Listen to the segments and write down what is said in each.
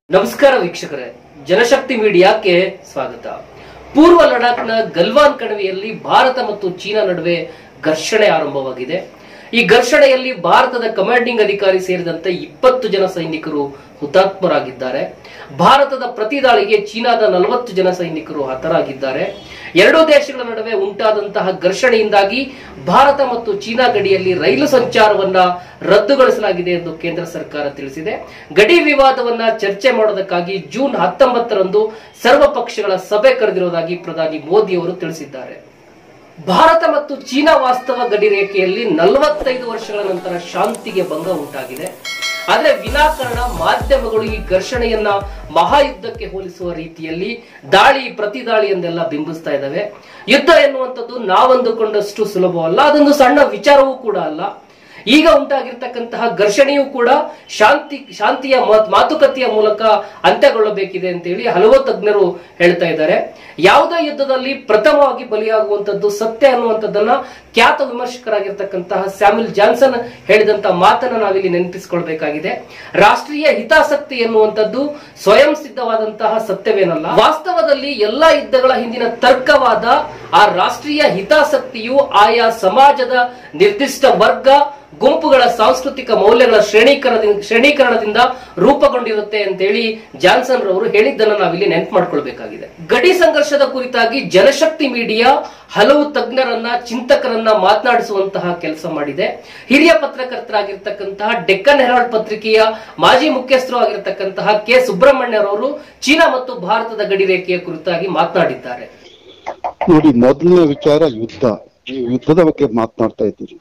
ನಮಸ್ಕಾರ ವೀಕ್ಷಕರೇ ಜನಶಕ್ತಿ ಮೀಡಿಯಾಕ್ಕೆ ಸ್ವಾಗತ ಪೂರ್ವ ಲಡಾಖ್ನ ಗಲ್ವಾನ್ ಕಣಿವೆಯಲ್ಲಿ ಭಾರತ ಮತ್ತು ಚೀನಾ ನಡುವೆ ಘರ್ಷಣೆ ಆರಂಭವಾಗಿದೆ ಈ ಘರ್ಷಣೆಯಲ್ಲಿ ಭಾರತದ ಕಮಾಂಡಿಂಗ್ ಅಧಿಕಾರಿ ಸೇರಿದಂತೆ ಇಪ್ಪತ್ತು ಜನ ಸೈನಿಕರು ಹುತಾತ್ಮರಾಗಿದ್ದಾರೆ ಭಾರತದ ಪ್ರತಿದಾಳಿಗೆ ಚೀನಾದ ನಲವತ್ತು ಜನ ಸೈನಿಕರು ಹತರಾಗಿದ್ದಾರೆ ಎರಡೂ ದೇಶಗಳ ನಡುವೆ ಉಂಟಾದಂತಹ ಘರ್ಷಣೆಯಿಂದಾಗಿ ಭಾರತ ಮತ್ತು ಚೀನಾ ಗಡಿಯಲ್ಲಿ ರೈಲು ಸಂಚಾರವನ್ನ ರದ್ದುಗೊಳಿಸಲಾಗಿದೆ ಎಂದು ಕೇಂದ್ರ ಸರ್ಕಾರ ತಿಳಿಸಿದೆ ಗಡಿ ವಿವಾದವನ್ನ ಚರ್ಚೆ ಮಾಡೋದಕ್ಕಾಗಿ ಜೂನ್ ಹತ್ತೊಂಬತ್ತರಂದು ಸರ್ವ ಪಕ್ಷಗಳ ಸಭೆ ಕರೆದಿರುವುದಾಗಿ ಪ್ರಧಾನಿ ಮೋದಿ ಅವರು ತಿಳಿಸಿದ್ದಾರೆ ಭಾರತ ಮತ್ತು ಚೀನಾ ವಾಸ್ತವ ಗಡಿ ರೇಖೆಯಲ್ಲಿ ನಲವತ್ತೈದು ವರ್ಷಗಳ ನಂತರ ಶಾಂತಿಗೆ ಭಂಗ ಉಂಟಾಗಿದೆ ಆದ್ರೆ ವಿನಾಕಾರಣ ಮಾಧ್ಯಮಗಳು ಈ ಘರ್ಷಣೆಯನ್ನ ಮಹಾಯುದ್ಧಕ್ಕೆ ಹೋಲಿಸುವ ರೀತಿಯಲ್ಲಿ ದಾಳಿ ಪ್ರತಿದಾಳಿ ಎಂದೆಲ್ಲ ಬಿಂಬಿಸ್ತಾ ಇದ್ದಾವೆ ಯುದ್ಧ ಎನ್ನುವಂಥದ್ದು ನಾವಂದುಕೊಂಡಷ್ಟು ಸುಲಭವಲ್ಲ ಅದೊಂದು ಸಣ್ಣ ವಿಚಾರವೂ ಕೂಡ ಅಲ್ಲ ಈಗ ಉಂಟಾಗಿರ್ತಕ್ಕಂತಹ ಘರ್ಷಣೆಯೂ ಕೂಡ ಶಾಂತಿ ಶಾಂತಿಯ ಮಾತ್- ಮಾತುಕತೆಯ ಮೂಲಕ ಅಂತ್ಯಗೊಳ್ಳಬೇಕಿದೆ ಅಂತೇಳಿ ಹಲವು ತಜ್ಞರು ಹೇಳ್ತಾ ಇದ್ದಾರೆ ಯಾವುದೇ ಯುದ್ಧದಲ್ಲಿ ಪ್ರಥಮವಾಗಿ ಬಲಿಯಾಗುವಂತದ್ದು ಸತ್ಯ ಅನ್ನುವಂಥದ್ದನ್ನ ಖ್ಯಾತ ವಿಮರ್ಶಕರಾಗಿರ್ತಕ್ಕಂತಹ ಸ್ಯಾಮ್ಯುಲ್ ಜಾನ್ಸನ್ ಹೇಳಿದಂತ ಮಾತನ್ನ ನಾವಿಲ್ಲಿ ನೆನಪಿಸಿಕೊಳ್ಬೇಕಾಗಿದೆ ರಾಷ್ಟ್ರೀಯ ಹಿತಾಸಕ್ತಿ ಎನ್ನುವಂಥದ್ದು ಸ್ವಯಂ ಸಿದ್ಧವಾದಂತಹ ಸತ್ಯವೇನಲ್ಲ ವಾಸ್ತವದಲ್ಲಿ ಎಲ್ಲಾ ಯುದ್ಧಗಳ ಹಿಂದಿನ ತರ್ಕವಾದ ಆ ರಾಷ್ಟ್ರೀಯ ಹಿತಾಸಕ್ತಿಯು ಆಯಾ ಸಮಾಜದ ನಿರ್ದಿಷ್ಟ ವರ್ಗ ಗುಂಪುಗಳ ಸಾಂಸ್ಕೃತಿಕ ಮೌಲ್ಯಗಳ ಶ್ರೇಣೀಕರಣದಿಂದ ಶ್ರೇಣೀಕರಣದಿಂದ ರೂಪುಗೊಂಡಿರುತ್ತೆ ಅಂತೇಳಿ ಜಾನ್ಸನ್ ರವರು ಹೇಳಿದ್ದನ್ನ ನಾವಿಲ್ಲಿ ನೆನ್ಪು ಮಾಡ್ಕೊಳ್ಬೇಕಾಗಿದೆ ಗಡಿ ಸಂಘರ್ಷದ ಕುರಿತಾಗಿ ಜನಶಕ್ತಿ ಮೀಡಿಯಾ ಹಲವು ತಜ್ಞರನ್ನ ಚಿಂತಕರನ್ನ ಮಾತನಾಡಿಸುವಂತಹ ಕೆಲಸ ಮಾಡಿದೆ ಹಿರಿಯ ಪತ್ರಕರ್ತರಾಗಿರ್ತಕ್ಕಂತಹ ಡೆಕ್ಕನ್ ಹೆರಾಲ್ಡ್ ಪತ್ರಿಕೆಯ ಮಾಜಿ ಮುಖ್ಯಸ್ಥರು ಆಗಿರ್ತಕ್ಕಂತಹ ಕೆ ಸುಬ್ರಹ್ಮಣ್ಯರವರು ಚೀನಾ ಮತ್ತು ಭಾರತದ ಗಡಿ ರೇಖೆಯ ಕುರಿತಾಗಿ ಮಾತನಾಡಿದ್ದಾರೆ ನೋಡಿ ಮೊದಲನೇ ವಿಚಾರ ಯುದ್ಧ ನೀವು ಯುದ್ಧದ ಬಗ್ಗೆ ಮಾತನಾಡ್ತಾ ಇದ್ದೀರಿ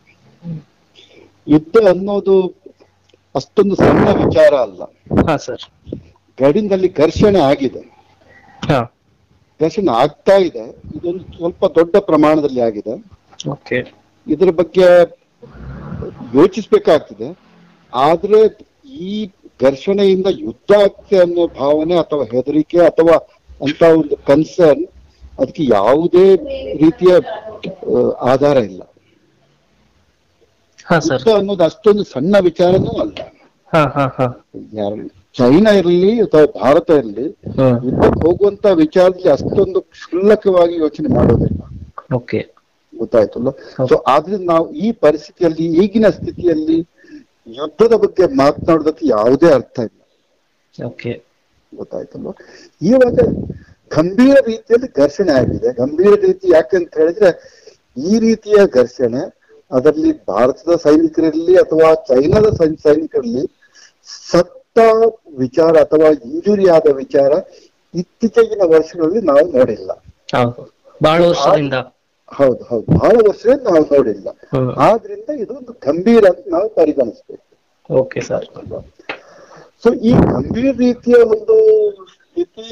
ಯುದ್ಧ ಅನ್ನೋದು ಅಷ್ಟೊಂದು ಸಣ್ಣ ವಿಚಾರ ಅಲ್ಲ ಹಾ ಸರ್ ಗಡಿನಲ್ಲಿ ಘರ್ಷಣೆ ಆಗಿದೆ ಹಾ ಘರ್ಷಣೆ ಆಗ್ತಾ ಇದೆ ಇದೊಂದು ಸ್ವಲ್ಪ ದೊಡ್ಡ ಪ್ರಮಾಣದಲ್ಲಿ ಆಗಿದೆ ಓಕೆ ಇದರ ಬಗ್ಗೆ ಯೋಚಿಸ್ಬೇಕಾಗ್ತದೆ ಆದ್ರೆ ಈ ಘರ್ಷಣೆಯಿಂದ ಯುದ್ಧ ಆಗ್ತದೆ ಅನ್ನೋ ಭಾವನೆ ಅಥವಾ ಹೆದರಿಕೆ ಅಥವಾ ಅಂತ ಒಂದು ಕನ್ಸರ್ನ್ ಅದಕ್ಕೆ ಯಾವುದೇ ರೀತಿಯ ಆ, ಆಧಾರ ಇಲ್ಲ ಹಾ ಸರ್ ಯುದ್ಧ ಅನ್ನೋದು ಅಷ್ಟೊಂದು ಸಣ್ಣ ವಿಚಾರನೂ ಅಲ್ಲ ಹಾ ಹಾ ಹಾ ಯಾರು ಚೈನಾ ಇರಲಿ ಅಥವಾ ಭಾರತ ಇರಲಿ ಹ್ಮ್ ಯುದ್ಧಕ್ಕೆ ಹೋಗುವಂತ ವಿಚಾರದಲ್ಲಿ ಅಷ್ಟೊಂದು ಕ್ಷುಲ್ಲಕವಾಗಿ ಯೋಚನೆ ಮಾಡೋದಿಲ್ಲ ಓಕೆ ಗೊತ್ತಾಯ್ತಲ್ಲ ಹೌದು. ಸೊ ಆದ್ರಿಂದ ನಾವು ಈ ಪರಿಸ್ಥಿತಿಯಲ್ಲಿ ಈಗಿನ ಸ್ಥಿತಿಯಲ್ಲಿ ಯುದ್ಧದ ಬಗ್ಗೆ ಮಾತನಾಡೋದಕ್ಕೆ ಯಾವುದೇ ಅರ್ಥ ಇಲ್ಲ ಓಕೆ ಗೊತ್ತಾಯ್ತಲ್ವ ಇವಾಗ ಗಂಭೀರ ರೀತಿಯಲ್ಲಿ ಘರ್ಷಣೆ ಆಗಿದೆ ಗಂಭೀರ ರೀತಿ ಯಾಕೆ ಅಂತ ಹೇಳಿದ್ರೆ ಈ ರೀತಿಯ ಘರ್ಷಣೆ ಅದರಲ್ಲಿ ಭಾರತದ ಸೈನಿಕರಿರಲಿ ಅಥವಾ ಚೈನಾದ ಸೈನ್- ಸೈನಿಕರಲ್ಲಿ ಸತ್ತ ವಿಚಾರ ಅಥವಾ ಇಂಜುರಿ ಆದ ವಿಚಾರ ಇತ್ತೀಚೆಗಿನ ವರ್ಷಗಳಲ್ಲಿ ನಾವು ನೋಡಿಲ್ಲ ಹೌದು ಬಹಳ ವರ್ಷದಿಂದ ಹೌದು ಹೌದು ಬಹಳ ವರ್ಷದಿಂದ ನಾವು ನೋಡಿಲ್ಲ ಹ್ಮ್ ಆದ್ರಿಂದ ಇದು ಒಂದು ಗಂಭೀರ ಅಂತ ನಾವು ಪರಿಗಣಿಸ್ಬೇಕು ಓಕೆ ಸರ್ ಸೊ ಈ ಗಂಭೀರ ರೀತಿಯ ಒಂದು ಸ್ಥಿತಿ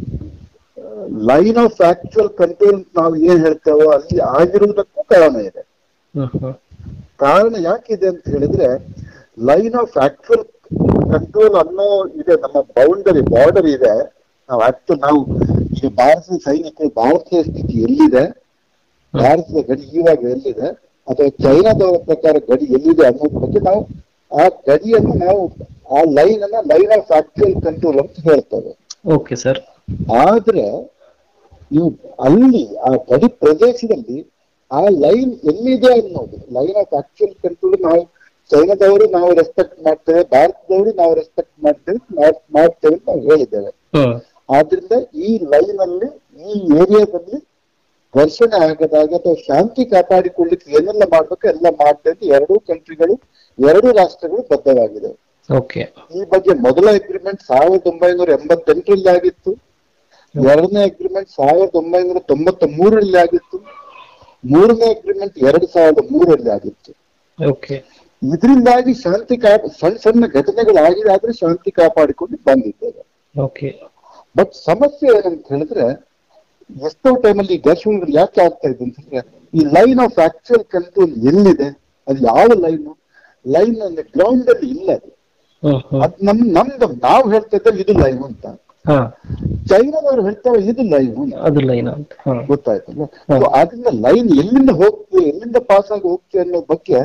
ಲೈನ್ ಆಫ್ ಆಕ್ಚುಯಲ್ ಕಂಟ್ರೋಲ್ ನಾವು ಏನ್ ಹೇಳ್ತೇವೋ ಅಲ್ಲಿ ಆಗಿರುವುದಕ್ಕೂ ಕಾರಣ ಇದೆ ಹ್ಮ್ ಹ್ಮ್ ಕಾರಣ ಯಾಕಿದೆ ಅಂತ ಹೇಳಿದ್ರೆ ಲೈನ್ ಆಫ್ ಆಕ್ಚುಯಲ್ ಕಂಟ್ರೋಲ್ ಅನ್ನೋ ಇದೆ ನಮ್ಮ ಬೌಂಡರಿ ಬಾರ್ಡರ್ ಇದೆ ನಾವು ಆಕ್ಚುಲ್ ನಾವು ಈಗ ಭಾರತದ ಸೈನಿಕರು ಭಾರತದ ಸ್ಥಿತಿ ಎಲ್ಲಿದೆ ಭಾರತದ ಗಡಿ ಇವಾಗ ಎಲ್ಲಿದೆ ಅಥವಾ ಚೈನಾದವರ ಪ್ರಕಾರ ಗಡಿ ಎಲ್ಲಿದೆ ಅನ್ನೋದ್ರ ಬಗ್ಗೆ ನಾವು ಆ ಗಡಿಯನ್ನು ನಾವು ಆ ಲೈನ್ ಅನ್ನ ಲೈನ್ ಆಫ್ ಆಕ್ಚುಯಲ್ ಕಂಟ್ರೋಲ್ ಅಂತ ಹೇಳ್ತೇವೆ ಓಕೆ ಸರ್ ಆದ್ರೆ ನೀವು ಅಲ್ಲಿ ಆ ಗಡಿ ಪ್ರದೇಶದಲ್ಲಿ ಆ ಲೈನ್ ಎಲ್ಲಿದೆ ಅನ್ನೋದು ಲೈನ್ ಆಫ್ ಆಕ್ಚುಯಲ್ ಕಂಟ್ರೋಲ್ ನಾವು ಚೈನಾದವರು ನಾವು ರೆಸ್ಪೆಕ್ಟ್ ಮಾಡ್ತೇವೆ ಭಾರತದವರು ನಾವು ರೆಸ್ಪೆಕ್ಟ್ ಮಾಡ್ತೇವೆ ಮಾಡ್- ಮಾಡ್ತೇವೆ ಅಂತ ನಾವು ಹೇಳಿದ್ದೇವೆ ಹ್ಮ್ ಆದ್ರಿಂದ ಈ ಲೈನ್ ಅಲ್ಲಿ ಈ ಏರಿಯಾದಲ್ಲಿ ಘರ್ಷಣೆ ಆಗದಾಗ ಅಥವಾ ಶಾಂತಿ ಕಾಪಾಡಿಕೊಳ್ಳಿಕ್ಕೆ ಏನೆಲ್ಲ ಮಾಡ್ಬೇಕು ಎಲ್ಲ ಮಾಡ್ತೇವೆ ಅಂತ ಎರಡೂ ಕಂಟ್ರಿಗಳು ಎರಡೂ ರಾಷ್ಟ್ರಗಳು ಬದ್ಧವಾಗಿದೆ ಓಕೆ ಈ ಬಗ್ಗೆ ಮೊದಲ ಅಗ್ರಿಮೆಂಟ್ ಸಾವಿರದ ಒಂಬೈನೂರ ಎಂಬತ್ತೆಂಟರಲ್ಲಿ ಆಗಿತ್ತು ಎರಡನೇ ಅಗ್ರಿಮೆಂಟ್ ಸಾವಿರದ ಒಂಬೈನೂರ ತೊಂಬತ್ತ ಮೂರರಲ್ಲಿ ಆಗಿತ್ತು ಮೂರನೇ ಅಗ್ರಿಮೆಂಟ್ ಎರಡ್ ಸಾವಿರದ ಮೂರರಲ್ಲಿ ಆಗಿತ್ತು ಓಕೆ ಇದರಿಂದಾಗಿ ಶಾಂತಿ ಕಾ ಸಣ್ಣ ಸಣ್ಣ ಘಟನೆಗಳಾಗಿದೆ ಆದ್ರೆ ಶಾಂತಿ ಕಾಪಾಡಿಕೊಂಡು ಬಂದಿದ್ದೇವೆ ಓಕೆ ಬಟ್ ಸಮಸ್ಯೆ ಏನಂತ ಹೇಳಿದ್ರೆ ಎಷ್ಟೋ ಟೈಮಲ್ಲಿ ಘರ್ಷಣೆಗಳು ಯಾಕೆ ಆಗ್ತಾ ಇದೆ ಅಂತ ಹೇಳಿದ್ರೆ ಈ ಲೈನ್ ಆಫ್ ಆಕ್ಚುಯಲ್ ಕಂಟ್ರೋಲ್ ಎಲ್ಲಿದೆ ಅದು ಯಾವ ಲೈನ್ ಲೈನ್ ಅಂದ್ರೆ ಗ್ರೌಂಡ್ ಅಲ್ಲಿ ಇಲ್ಲ ಅದು ಹ್ಮ್ ಹ್ಮ್ ಅದ್ ನಮ್ ನಮ್ದು ನಾವು ಹೇಳ್ತಾ ಇದ್ದೇವೆ ಇದು ಲೈವ್ ಅಂತ ಹಾ ಚೈನಾದವ್ರು ಹೇಳ್ತಾರೆ ಇದು ಲೈವ್ ಅಂತ ಅದು ಲೈನ್ ಅಂತ ಹಾ ಗೊತ್ತಾಯ್ತಲ್ಲ ಹಾ. So ಅದರಿಂದ ಲೈನ್ ಎಲ್ಲಿಂದ ಹೋಗ್ತೀವಿ ಎಲ್ಲಿಂದ ಪಾಸ್ ಆಗಿ ಹೋಗ್ತೀವಿ ಅನ್ನೋ ಬಗ್ಗೆ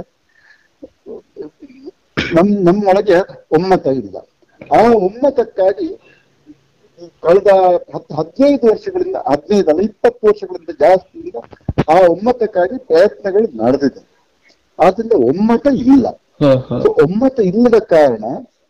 ನಮ್ ನಮ್ಮೊಳಗೆ ಒಮ್ಮತ ಇಲ್ಲ ಆ ಒಮ್ಮತಕ್ಕಾಗಿ ಈ ಕಳೆದ ಹತ್ತು ಹದಿನೈದು ವರ್ಷಗಳಿಂದ ಹದಿನೈದಲ್ಲ ಇಪ್ಪತ್ತು ವರ್ಷಗಳಿಂದ ಜಾಸ್ತಿಯಿಂದ ಆ ಒಮ್ಮತಕ್ಕಾಗಿ ಪ್ರಯತ್ನಗಳು ನಡೆದಿದೆ ಆದ್ರಿಂದ ಒಮ್ಮತ ಇಲ್ಲ ಹ್ಮ್ ಹ್ಮ್ ಸೊ ಒಮ್ಮತ ಇಲ್ಲದ ಕಾರಣ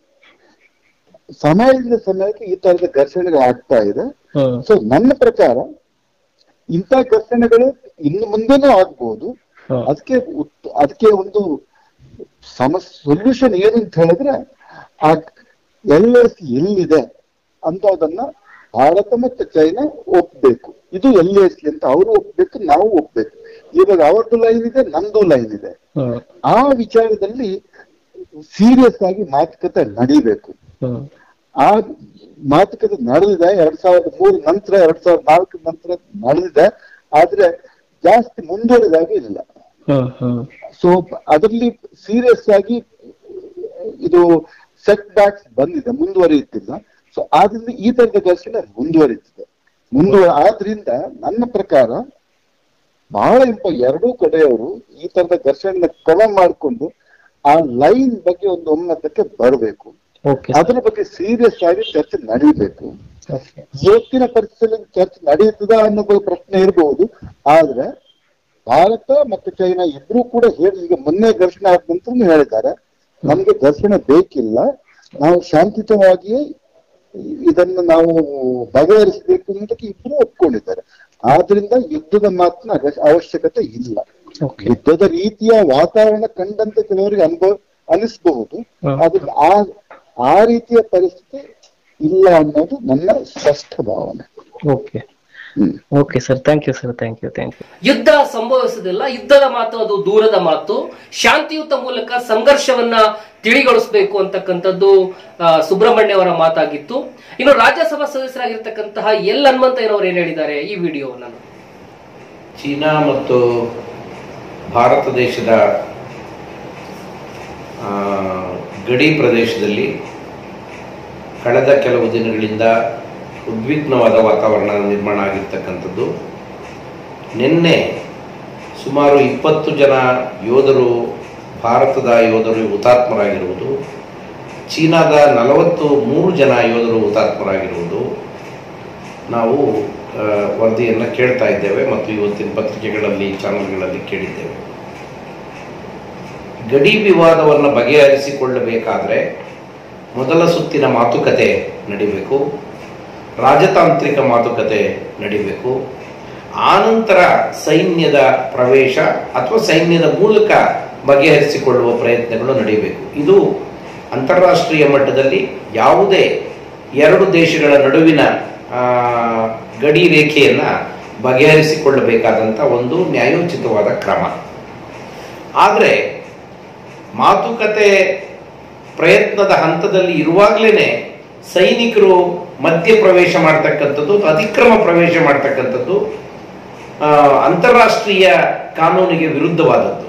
ಸಮಯದಿಂದ ಸಮಯಕ್ಕೆ ಈ ತರದ ಘರ್ಷಣೆಗಳು ಆಗ್ತಾ ಇದೆ ಹ್ಮ್ ಸೊ ನನ್ನ ಪ್ರಕಾರ ಇಂಥ ಘರ್ಷಣೆಗಳು ಇನ್ನು ಮುಂದೆನೂ ಆಗ್ಬೋದು ಹ್ಮ್ ಅದಕ್ಕೆ ಉತ್- ಅದಕ್ಕೆ ಒಂದು ಸಮಸ್ಯೆ ಸೊಲ್ಯೂಷನ್ ಏನು ಅಂತ ಹೇಳಿದ್ರೆ ಆ ಎಲ್ ಎಸ್ ಎಲ್ಲಿದೆ ಅಂತದನ್ನ ಭಾರತ ಮತ್ತು ಚೈನಾ ಒಪ್ಬೇಕು ಇದು ಎಲ್ ಎಸ್ ಅಂತ ಅವರು ಒಪ್ಬೇಕು ನಾವು ಒಪ್ಬೇಕು ಇವಾಗ ಅವ್ರದ್ದು ಲೈನ್ ಇದೆ ನಮ್ದು ಲೈನ್ ಇದೆ ಹ್ಮ್ ಆ ವಿಚಾರದಲ್ಲಿ ಸೀರಿಯಸ್ ಆಗಿ ಮಾತುಕತೆ ನಡೀಬೇಕು ಹ್ಮ್ ಆ ಮಾತುಕತೆ ನಡೆದಿದೆ ಎರಡ್ ಸಾವಿರದ ಮೂರು ನಂತರ ಎರಡ್ ಸಾವಿರದ ನಾಲ್ಕರ ನಂತರ ನಡೆದಿದೆ ಆದ್ರೆ ಜಾಸ್ತಿ ಮುಂದುವರೆದಾಗ ಇಲ್ಲ ಹ್ಮ್ ಹ್ಮ್ ಸೊ ಅದರಲ್ಲಿ ಸೀರಿಯಸ್ ಆಗಿ ಇದು ಸೆಟ್ ಬ್ಯಾಕ್ಸ್ ಬಂದಿದೆ ಮುಂದುವರಿಯುತ್ತಿಲ್ಲ ಸೊ ಆದ್ರಿಂದ ಈ ತರದ ಘರ್ಷಣೆ ಮುಂದುವರಿತಿದೆ ಮುಂದುವ ಆದ್ರಿಂದ ನನ್ನ ಪ್ರಕಾರ ಬಹಳ ಇಂಪ ಎರಡೂ ಕಡೆಯವರು ಈ ತರದ ಘರ್ಷಣೆ ಕಡಿಮೆ ಮಾಡಿಕೊಂಡು ಆ ಲೈನ್ ಬಗ್ಗೆ ಒಂದು ಒಮ್ಮತಕ್ಕೆ ಬರಬೇಕು ಓಕೆ ಅದರ ಬಗ್ಗೆ ಸೀರಿಯಸ್ ಆಗಿ ಚರ್ಚೆ ನಡೀಬೇಕು ಓಕೆ ಇವತ್ತಿನ ಪರಿಸ್ಥಿತಿಯಲ್ಲಿ ಚರ್ಚೆ ನಡೆಯುತ್ತದ ಅನ್ನೋ ಪ್ರಶ್ನೆ ಇರಬಹುದು ಆದ್ರೆ ಭಾರತ ಮತ್ತು ಚೈನಾ ಇಬ್ರು ಕೂಡ ಹೇಳಿ ಈಗ ಮೊನ್ನೆ ಘರ್ಷಣೆ ಆದ ನಂತರ ಹೇಳಿದ್ದಾರೆ ನಮ್ಗೆ ಘರ್ಷಣೆ ಬೇಕಿಲ್ಲ ನಾವು ಶಾಂತಿಯುತವಾಗಿಯೇ ಇದನ್ನು ನಾವು ಬಗೆಹರಿಸಬೇಕು ಅನ್ನೋದಕ್ಕೆ ಇಬ್ರು ಒಪ್ಕೊಂಡಿದ್ದಾರೆ ಆದ್ರಿಂದ ಯುದ್ಧದ ಮಾತಿನ ಅಗತ್ಯ- ಅವಶ್ಯಕತೆ ಇಲ್ಲ ಓಕೆ ಯುದ್ಧದ ರೀತಿಯ ವಾತಾವರಣ ಕಂಡಂತೆ ಕೆಲವರಿಗೆ ಅನುಭವ ಅನಿಸಬಹುದು ಹ್ಮ್. ಆದ್ರೆ ಆ ಆ ರೀತಿಯ ಪರಿಸ್ಥಿತಿ ಇಲ್ಲ ಅನ್ನೋದು ನನ್ನ ಸ್ಪಷ್ಟ ಭಾವನೆ okay hmm okay sir thank you sir thank you thank you ಯುದ್ಧ ಸಂಭವಿಸುವುದಿಲ್ಲ ಯುದ್ಧದ ಮಾತು ಅದು ದೂರದ ಮಾತು ಶಾಂತಿಯುತ ಮೂಲಕ ಸಂಘರ್ಷವನ್ನ ತಿಳಿಗೊಳಿಸಬೇಕು ಅಂತಕ್ಕಂಥದ್ದು ಆ, ಸುಬ್ರಹ್ಮಣ್ಯ ಅವರ ಮಾತಾಗಿತ್ತು ಇನ್ನು ರಾಜ್ಯಸಭಾ ಸದಸ್ಯರಾಗಿರ್ತಕ್ಕಂತಹ ಎಲ್ ಹನುಮಂತಯ್ಯನವರು ಏನ್ ಹೇಳಿದ್ದಾರೆ ಈ ವಿಡಿಯೋವನ್ನ ನೋಡಿ. ಚೀನಾ ಮತ್ತು ಭಾರತ ದೇಶದ ಆ, ಗಡಿ ಪ್ರದೇಶದಲ್ಲಿ ಕಳೆದ ಕೆಲವು ದಿನಗಳಿಂದ ಉದ್ವಿಗ್ನವಾದ ವಾತಾವರಣ ನಿರ್ಮಾಣ ಆಗಿರ್ತಕ್ಕಂಥದ್ದು ನಿನ್ನೆ ಸುಮಾರು ಇಪ್ಪತ್ತು ಜನ ಯೋಧರು ಭಾರತದ ಯೋಧರು ಹುತಾತ್ಮರಾಗಿರುವುದು ಚೀನಾದ ನಲವತ್ತು ಮೂರು ಜನ ಯೋಧರು ಹುತಾತ್ಮರಾಗಿರುವುದು ನಾವು ಆ, ವರದಿಯನ್ನು ಕೇಳ್ತಾ ಇದ್ದೇವೆ ಮತ್ತು ಇವತ್ತಿನ ಪತ್ರಿಕೆಗಳಲ್ಲಿ ಚಾನಲ್ಗಳಲ್ಲಿ ಕೇಳಿದ್ದೇವೆ ಗಡಿ ವಿವಾದವನ್ನು ಬಗೆಹರಿಸಿಕೊಳ್ಳಬೇಕಾದ್ರೆ ಮೊದಲ ಸುತ್ತಿನ ಮಾತುಕತೆ ನಡಿಬೇಕು ರಾಜತಾಂತ್ರಿಕ ಮಾತುಕತೆ ನಡಿಬೇಕು ಆನಂತರ ಸೈನ್ಯದ ಪ್ರವೇಶ ಅಥವಾ ಸೈನ್ಯದ ಮೂಲಕ ಬಗೆಹರಿಸಿಕೊಳ್ಳುವ ಪ್ರಯತ್ನಗಳು ನಡೀಬೇಕು ಇದು ಅಂತಾರಾಷ್ಟ್ರೀಯ ಮಟ್ಟದಲ್ಲಿ ಯಾವುದೇ ಎರಡು ದೇಶಗಳ ನಡುವಿನ ಆ, ಗಡಿ ರೇಖೆಯನ್ನು ಬಗೆಹರಿಸಿಕೊಳ್ಳಬೇಕಾದಂಥ ಒಂದು ನ್ಯಾಯೋಚಿತವಾದ ಕ್ರಮ ಆದರೆ ಮಾತುಕತೆ ಪ್ರಯತ್ನದ ಹಂತದಲ್ಲಿ ಇರುವಾಗಲೇ ಸೈನಿಕರು ಮಧ್ಯ ಪ್ರವೇಶ ಮಾಡ್ತಕ್ಕಂಥದ್ದು ಅಥವಾ ಅತಿಕ್ರಮ ಪ್ರವೇಶ ಮಾಡ್ತಕ್ಕಂಥದ್ದು ಆ, ಅಂತಾರಾಷ್ಟ್ರೀಯ ಕಾನೂನಿಗೆ ವಿರುದ್ಧವಾದದ್ದು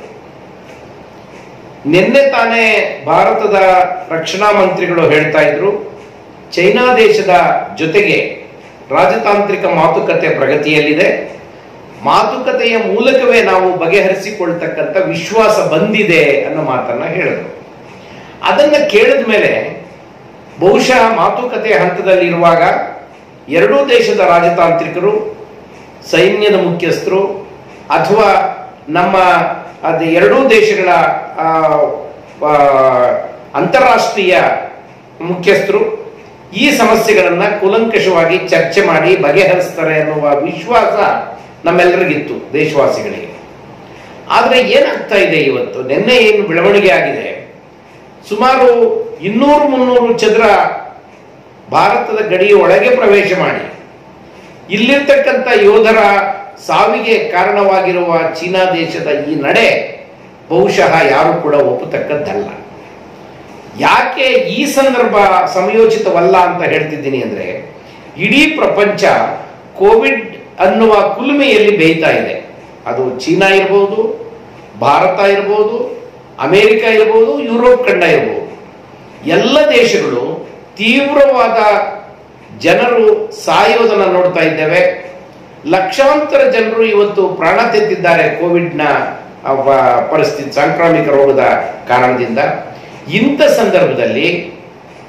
ನಿನ್ನೆ ತಾನೇ ಭಾರತದ ರಕ್ಷಣಾ ಮಂತ್ರಿಗಳು ಹೇಳ್ತಾ ಇದ್ರು ಚೈನಾ ದೇಶದ ಜೊತೆಗೆ ರಾಜತಾಂತ್ರಿಕ ಮಾತುಕತೆ ಪ್ರಗತಿಯಲ್ಲಿದೆ ಮಾತುಕತೆಯ ಮೂಲಕವೇ ನಾವು ಬಗೆಹರಿಸಿಕೊಳ್ತಕ್ಕಂಥ ವಿಶ್ವಾಸ ಬಂದಿದೆ ಅನ್ನೋ ಮಾತನ್ನ ಹೇಳಿದ್ರು ಅದನ್ನ ಕೇಳಿದ ಮೇಲೆ ಬಹುಶಃ ಮಾತುಕತೆಯ ಹಂತದಲ್ಲಿರುವಾಗ ಎರಡೂ ದೇಶದ ರಾಜತಾಂತ್ರಿಕರು ಸೈನ್ಯದ ಮುಖ್ಯಸ್ಥರು ಅಥವಾ ನಮ್ಮ ಅದು ಎರಡೂ ದೇಶಗಳ ಆ, ಆ, ಅಂತಾರಾಷ್ಟ್ರೀಯ ಮುಖ್ಯಸ್ಥರು ಈ ಸಮಸ್ಯೆಗಳನ್ನ ಕೂಲಂಕಷವಾಗಿ ಚರ್ಚೆ ಮಾಡಿ ಬಗೆಹರಿಸ್ತಾರೆ ಅನ್ನುವ ವಿಶ್ವಾಸ ನಮ್ಮೆಲ್ಲರಿಗಿತ್ತು ದೇಶವಾಸಿಗಳಿಗೆ ಆದರೆ ಏನಾಗ್ತಾ ಇದೆ ಇವತ್ತು ನಿನ್ನೆ ಏನು ಬೆಳವಣಿಗೆ ಆಗಿದೆ ಸುಮಾರು ಇನ್ನೂರು ಮುನ್ನೂರು ಚದರ ಭಾರತದ ಗಡಿಯ ಒಳಗೆ ಪ್ರವೇಶ ಮಾಡಿ ಇಲ್ಲಿರ್ತಕ್ಕಂಥ ಯೋಧರ ಸಾವಿಗೆ ಕಾರಣವಾಗಿರುವ ಚೀನಾ ದೇಶದ ಈ ನಡೆ ಬಹುಶಃ ಯಾರು ಕೂಡ ಒಪ್ಪತಕ್ಕದ್ದಲ್ಲ ಯಾಕೆ ಈ ಸಂದರ್ಭ ಸಮಯೋಚಿತವಲ್ಲ ಅಂತ ಹೇಳ್ತಿದ್ದೀನಿ ಅಂದ್ರೆ ಇಡೀ ಪ್ರಪಂಚ ಕೋವಿಡ್ ಅನ್ನುವ ಕುಲುಮೆಯಲ್ಲಿ ಬೇಯ್ತಾ ಇದೆ ಅದು ಚೀನಾ ಇರ್ಬೋದು ಭಾರತ ಇರ್ಬೋದು ಅಮೆರಿಕ ಇರ್ಬೋದು ಯುರೋಪ್ ಖಂಡ ಇರ್ಬೋದು ಎಲ್ಲ ದೇಶಗಳು ತೀವ್ರವಾದ ಜನರು ಸಾಯೋದನ್ನ ನೋಡ್ತಾ ಇದ್ದೇವೆ ಲಕ್ಷಾಂತರ ಜನರು ಇವತ್ತು ಪ್ರಾಣ ತೆತ್ತಿದ್ದಾರೆ ಕೋವಿಡ್ನ ಆ, ವ- ಪರಿಸ್ಥಿತಿ ಸಾಂಕ್ರಾಮಿಕ ರೋಗದ ಕಾರಣದಿಂದ ಇಂಥ ಸಂದರ್ಭದಲ್ಲಿ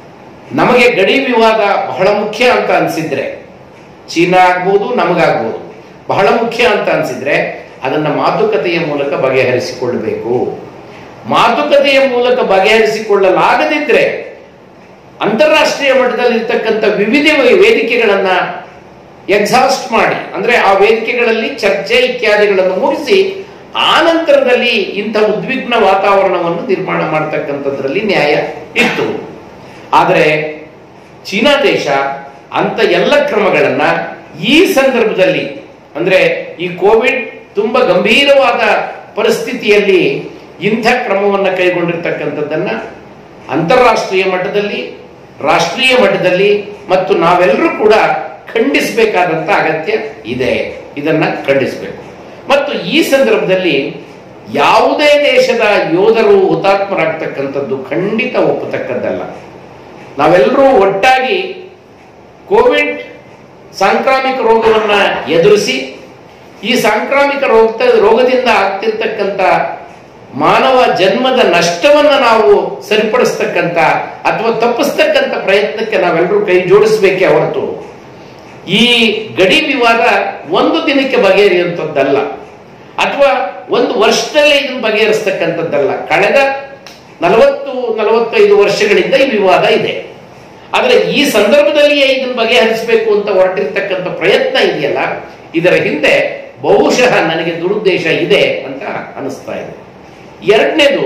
ನಮಗೆ ಗಡಿ ವಿವಾದ ಬಹಳ ಮುಖ್ಯ ಅಂತ ಅನ್ಸಿದ್ರೆ ಚೀನಾ ಆಗ್ಬೋದು ನಮಗಾಗ್ಬೋದು ಬಹಳ ಮುಖ್ಯ ಅಂತ ಅನ್ಸಿದ್ರೆ ಅದನ್ನ ಮಾತುಕತೆಯ ಮೂಲಕ ಬಗೆಹರಿಸಿಕೊಳ್ಳಬೇಕು ಮಾತುಕತೆಯ ಮೂಲಕ ಬಗೆಹರಿಸಿಕೊಳ್ಳಲಾಗದಿದ್ರೆ ಅಂತಾರಾಷ್ಟ್ರೀಯ ಮಟ್ಟದಲ್ಲಿ ಇರ್ತಕ್ಕಂಥ ವಿವಿಧ ವೇದಿಕೆಗಳನ್ನ ಎಕ್ಸಾಸ್ಟ್ ಮಾಡಿ ಅಂದ್ರೆ ಆ ವೇದಿಕೆಗಳಲ್ಲಿ ಚರ್ಚೆ ಇತ್ಯಾದಿಗಳನ್ನು ಮುಗಿಸಿ ಆ ನಂತರದಲ್ಲಿ ಇಂಥ ಉದ್ವಿಗ್ನ ವಾತಾವರಣವನ್ನು ನಿರ್ಮಾಣ ಮಾಡತಕ್ಕಂಥದ್ರಲ್ಲಿ ನ್ಯಾಯ ಇತ್ತು ಆದರೆ ಚೀನಾ ದೇಶ ಅಂತ ಎಲ್ಲ ಕ್ರಮಗಳನ್ನ ಈ ಸಂದರ್ಭದಲ್ಲಿ ಅಂದ್ರೆ ಈ ಕೋವಿಡ್ ತುಂಬಾ ಗಂಭೀರವಾದ ಪರಿಸ್ಥಿತಿಯಲ್ಲಿ ಇಂಥ ಕ್ರಮವನ್ನು ಕೈಗೊಂಡಿರ್ತಕ್ಕಂಥದ್ದನ್ನ ಅಂತಾರಾಷ್ಟ್ರೀಯ ಮಟ್ಟದಲ್ಲಿ ರಾಷ್ಟ್ರೀಯ ಮಟ್ಟದಲ್ಲಿ ಮತ್ತು ನಾವೆಲ್ಲರೂ ಕೂಡ ಖಂಡಿಸಬೇಕಾದಂತ ಅಗತ್ಯ ಇದೆ ಇದನ್ನ ಖಂಡಿಸಬೇಕು ಮತ್ತು ಈ ಸಂದರ್ಭದಲ್ಲಿ ಯಾವುದೇ ದೇಶದ ಯೋಧರು ಹುತಾತ್ಮರಾಗ್ತಕ್ಕಂಥದ್ದು ಖಂಡಿತ ಒಪ್ಪತಕ್ಕದ್ದಲ್ಲ ನಾವೆಲ್ಲರೂ ಒಟ್ಟಾಗಿ ಕೋವಿಡ್ ಸಾಂಕ್ರಾಮಿಕ ರೋಗವನ್ನ ಎದುರಿಸಿ ಈ ಸಾಂಕ್ರಾಮಿಕ ರೋಗ ರೋಗದಿಂದ ಆಗ್ತಿರ್ತಕ್ಕಂಥ ಮಾನವ ಜನ್ಮದ ನಷ್ಟವನ್ನ ನಾವು ಸರಿಪಡಿಸ್ತಕ್ಕಂಥ ಅಥವಾ ತಪ್ಪಿಸ್ತಕ್ಕಂಥ ಪ್ರಯತ್ನಕ್ಕೆ ನಾವೆಲ್ಲರೂ ಕೈ ಜೋಡಿಸಬೇಕೇ ಹೊರತು ಈ ಗಡಿ ವಿವಾದ ಒಂದು ದಿನಕ್ಕೆ ಬಗೆಹರಿಯುವಂಥದ್ದಲ್ಲ ಅಥವಾ ಒಂದು ವರ್ಷದಲ್ಲೇ ಇದನ್ನು ಬಗೆಹರಿಸ್ತಕ್ಕಂಥದ್ದಲ್ಲ ಕಳೆದ ನಲವತ್ತು ನಲವತ್ತೈದು ವರ್ಷಗಳಿಂದ ಈ ವಿವಾದ ಇದೆ ಆದರೆ ಈ ಸಂದರ್ಭದಲ್ಲಿಯೇ ಇದನ್ನು ಬಗೆಹರಿಸಬೇಕು ಅಂತ ಹೊರಟಿರ್ತಕ್ಕಂಥ ಪ್ರಯತ್ನ ಇದೆಯಲ್ಲ ಇದರ ಹಿಂದೆ ಬಹುಶಃ ನನಗೆ ದುರುದ್ದೇಶ ಇದೆ ಅಂತ ಅನಿಸ್ತಾ ಇದೆ ಎರಡನೇದು